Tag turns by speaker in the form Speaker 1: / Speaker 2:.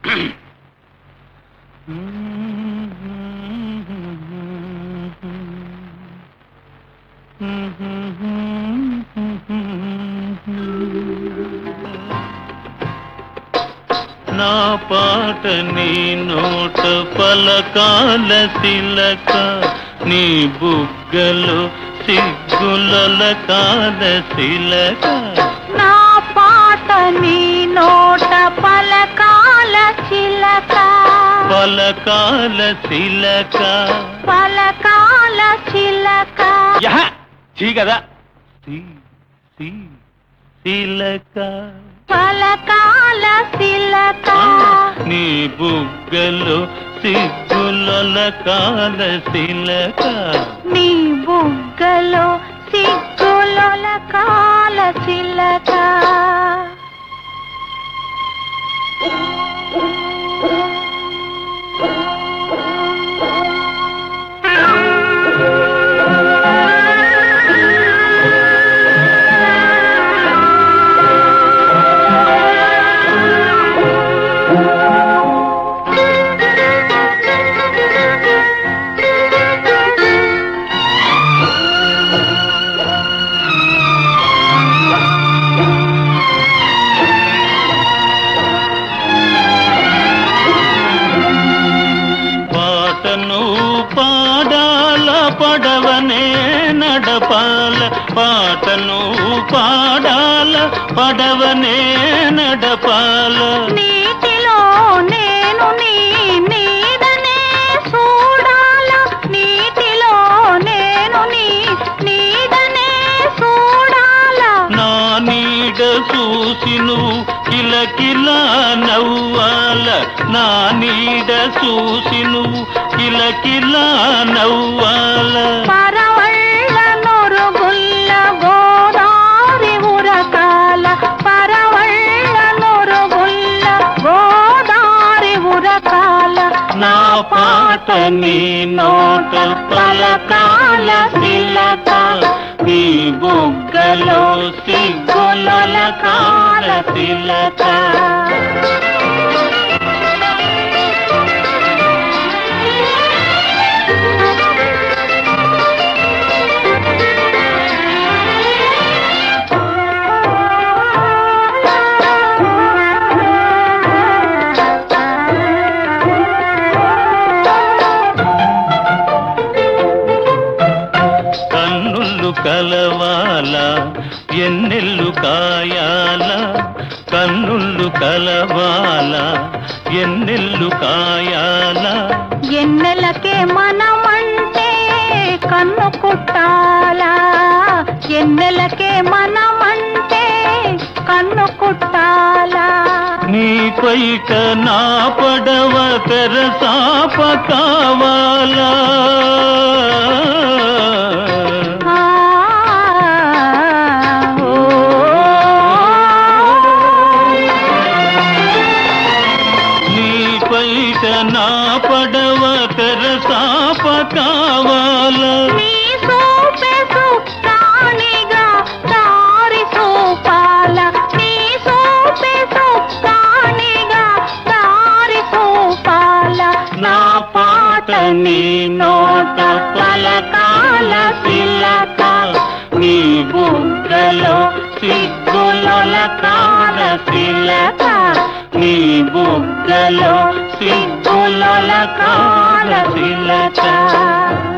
Speaker 1: నా పాట నీ నోట పలకాల శిలక నీ బుగ్గలు సిగ్గుల కాల శిలక
Speaker 2: నా పాట నీ నోట పలకాల చిలక
Speaker 1: పలకాల శిలక
Speaker 2: పలకాల చిలక
Speaker 1: యహ చీ కదా సి సి శిలక
Speaker 2: పలకాల చిలక
Speaker 1: నీ బుగ్గలు సిగ్గుల కాల శిలక
Speaker 2: నీ బుగ్గలో సిగ్గుల కాల చిలక
Speaker 1: పాటను పాడాల పడవనే నడపాల పాటను పాడాల పడవనే నడపాల
Speaker 2: నీటిలో నేను నీ నీడనే చూడాల నీటిలో నేను నీ నీడనే చూడాల
Speaker 1: నా నీడ చూసి నువ్వు కిలకిలా నవ్వాల నా నీడ చూసి నువ్వు కిలకిలా నవ్వాల
Speaker 2: పరవళ్ళ నొరుగుల్ల గోదారి ఉరకాల పరవళ్ళ నొరుగుల్ల గోదారి ఉరకాల
Speaker 1: నా పాట నీ నోట పలకాల శిలక నీ బుగ్గలో సిగ్గుల కాల శిలక కన్నులు కలవాల ఎన్నెల్లు కాయాల కన్నులు కలవాల ఎన్నెల్లు కాయాల
Speaker 2: ఎన్నెలకే మనమంటే కన్ను కుట్టాలా ఎన్నెలకే మనమంటే కన్ను కుట్టాలా
Speaker 1: నీ పైట నా పడవ తెరసాప కావాలా
Speaker 2: ఆ, ఓ.
Speaker 1: నీ పైట నా పడవ తెరసాప కావాలా
Speaker 2: నీ సూపె సుక్కానిగా దారి చూపాల నీ సూపె సుక్కానిగా దారి చూపాల
Speaker 1: నా పాట నీ నోట పలకాల శిలక నీ బుగ్గలో సిగ్గుల కాల శిలక నీ బుగ్గలో సిగ్గుల కాల శిలక